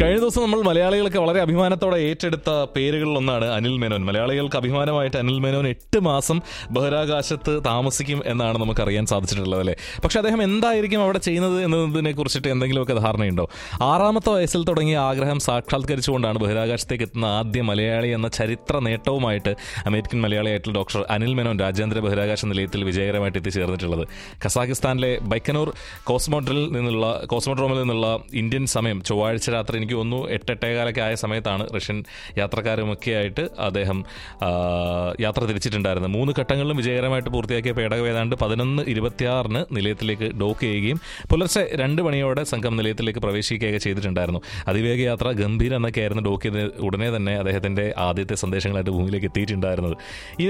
കഴിഞ്ഞ ദിവസം നമ്മൾ മലയാളികൾക്ക് വളരെ അഭിമാനത്തോടെ ഏറ്റെടുത്ത പേരുകളിലൊന്നാണ് അനിൽ മേനോൻ മലയാളികൾക്ക് അഭിമാനമായിട്ട് അനിൽ മേനോൻ എട്ട് മാസം ബഹിരാകാശത്ത് താമസിക്കും എന്നാണ് നമുക്ക് അറിയാൻ സാധിച്ചിട്ടുള്ളത് അല്ലേ പക്ഷെ അദ്ദേഹം എന്തായിരിക്കും അവിടെ ചെയ്യുന്നത് എന്നതിനെ കുറിച്ചിട്ട് എന്തെങ്കിലുമൊക്കെ ധാരണയുണ്ടോ ആറാമത്തെ വയസ്സിൽ തുടങ്ങിയ ആഗ്രഹം സാക്ഷാത്കരിച്ചുകൊണ്ടാണ് ബഹിരാകാശത്തേക്ക് എത്തുന്ന ആദ്യ മലയാളി എന്ന ചരിത്ര നേട്ടവുമായിട്ട് അമേരിക്കൻ മലയാളിയായിട്ടുള്ള ഡോക്ടർ അനിൽ മേനോൻ രാജ്യാന്തര ബഹിരാകാശ നിലയത്തിൽ വിജയകരമായിട്ട് എത്തിച്ചേർന്നിട്ടുള്ളത് കസാഖിസ്ഥാനിലെ ബൈക്കനൂർ കോസ്മോഡ്രിൽ നിന്നുള്ള കോസ്മോഡ്രോമിൽ നിന്നുള്ള ഇന്ത്യൻ സമയം ചൊവ്വാഴ്ച രാത്രി എനിക്ക് തോന്നുന്നു എട്ടെട്ടേകാലൊക്കെ ആയ സമയത്താണ് റഷ്യൻ യാത്രക്കാരുമൊക്കെ ആയിട്ട് അദ്ദേഹം ആ, യാത്ര തിരിച്ചിട്ടുണ്ടായിരുന്നത് മൂന്ന് ഘട്ടങ്ങളിലും വിജയകരമായിട്ട് പൂർത്തിയാക്കിയ പേടകം ഏതാണ്ട് പതിനൊന്ന് ഇരുപത്തിയാറിന് നിലയത്തിലേക്ക് ഡോക്ക് ചെയ്യുകയും പുലർച്ചെ രണ്ട് മണിയോടെ സംഘം നിലയത്തിലേക്ക് പ്രവേശിക്കുകയൊക്കെ ചെയ്തിട്ടുണ്ടായിരുന്നു അതിവേഗ യാത്ര ഗംഭീർ എന്നൊക്കെയായിരുന്നു ഡോക്ക് ചെയ്ത് ഉടനെ തന്നെ അദ്ദേഹത്തിന്റെ ആദ്യത്തെ സന്ദേശങ്ങളായിട്ട് ഭൂമിയിലേക്ക് എത്തിയിട്ടുണ്ടായിരുന്നത് ഈ